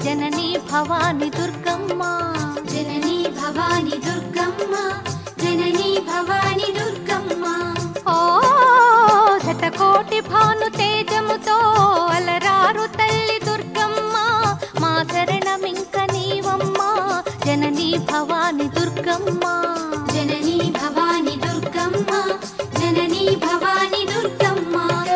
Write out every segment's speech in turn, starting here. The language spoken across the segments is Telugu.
జననీ భవాని దుర్గమ్మ జననీ భవాని దుర్గమ్మ జననీ భవాని దుర్గమ్మ ఓ శతకోటి భాను తేజముతో అలరారు తల్లి దుర్గమ్మ మా శరణమింక నీవమ్మ జననీ భవాని దుర్గమ్మ జననీ భవాని దుర్గమ్మ జననీ భవాని దుర్గమ్మ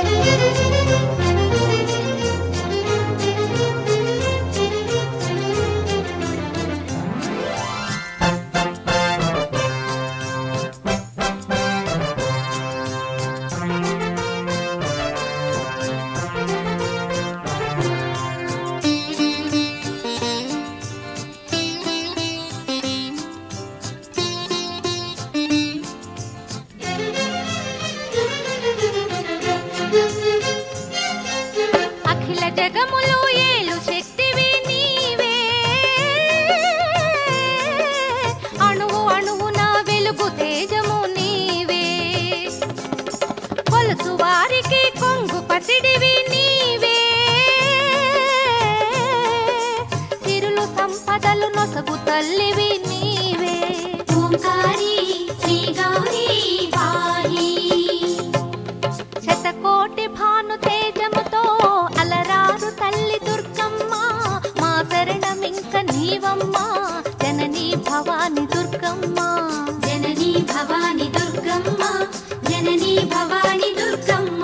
అఖిల జగములు ఏలు శక్తివి నీవే అణువు అణువున వెలుగు తేజము నీవే కొలుసు వారికి కొంగు పసిడివి నీవే తిరులు సంపదలు నొసగు తల్లివి నీవే ఓంకారి శ్రీ గౌరీ పాహి శతకోటి భాను తేజముతో అలరారు తల్లి దుర్గమ్మ మా శరణమింక నీవమ్మ జననీ భవాని దుర్గమ్మ జననీ భవాని దుర్గమ్మ జననీ భవాని దుర్గమ్మ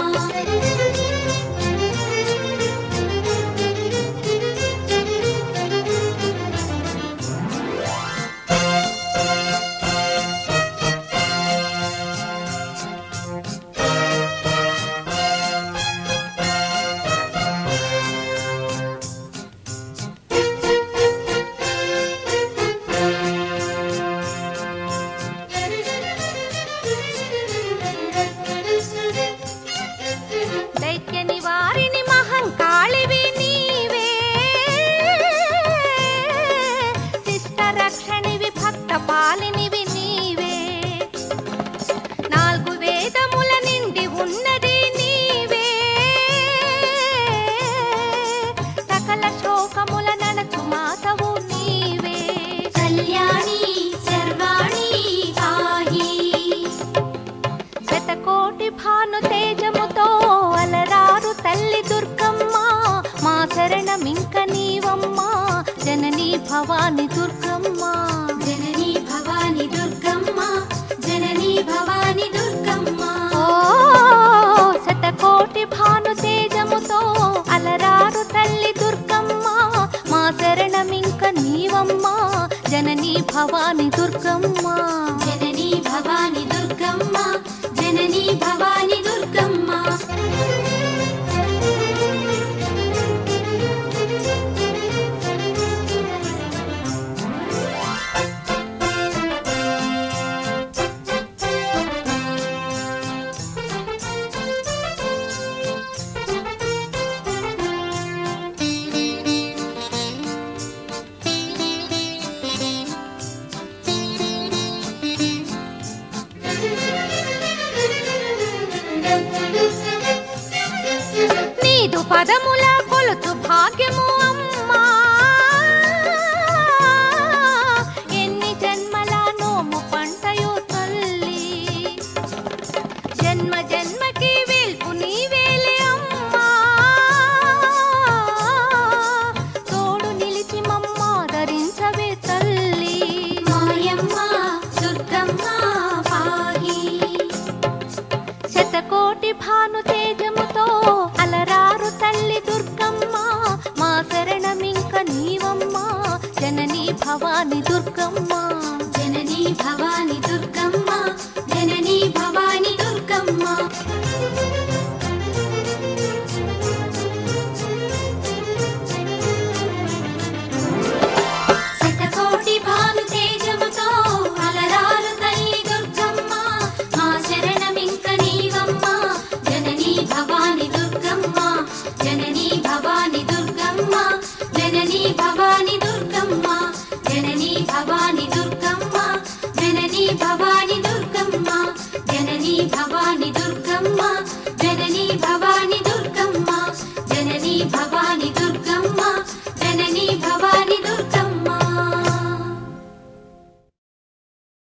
దైత్య నివారిని మహంకాళివి నీవే శిష్ట రక్షణివి భక్త పాలినివి నీవే నాలుగు వేదముల నిండి ఉన్నది నీవే సకల శోకముల నడచు మాతవు నీవే కళ్యాణి సర్వాణి పాహి శతకోటి భాను తేజముతో అలరారు తల్లి దుర్గమ్మ మా శరణమింక నీవమ్మ జననీ భవాని దుర్గమ్మ జననీ భవాని దుర్గమ్మ జననీ భవాని దుర్గమ్మ ఓ శతకోటి భాను తేజముతో అలరారు తల్లి దుర్గమ్మ మా శరణమింక నీవమ్మ జననీ భవాని దుర్గమ్మ జననీ భవాని దుర్గమ్మ జననీ భవాని దుర్గమ్మ నీదు పదముల కొలుచు భాగ్యము అమ్మా ఎన్ని జన్మల నోము పంటయో తల్లి జన్మ జన్మకి వెల్పు నీవేలే అమ్మా తోడు నిలిచి మమ్మ ధరించవే తల్లి మాయమ్మ దుర్గమ్మ పాహి శతకోటి భాను తేజముతో అలరారు తల్లి దుర్గమ్మ మా శరణమింక నీవమ్మ జననీ భవాని దుర్గమ్మ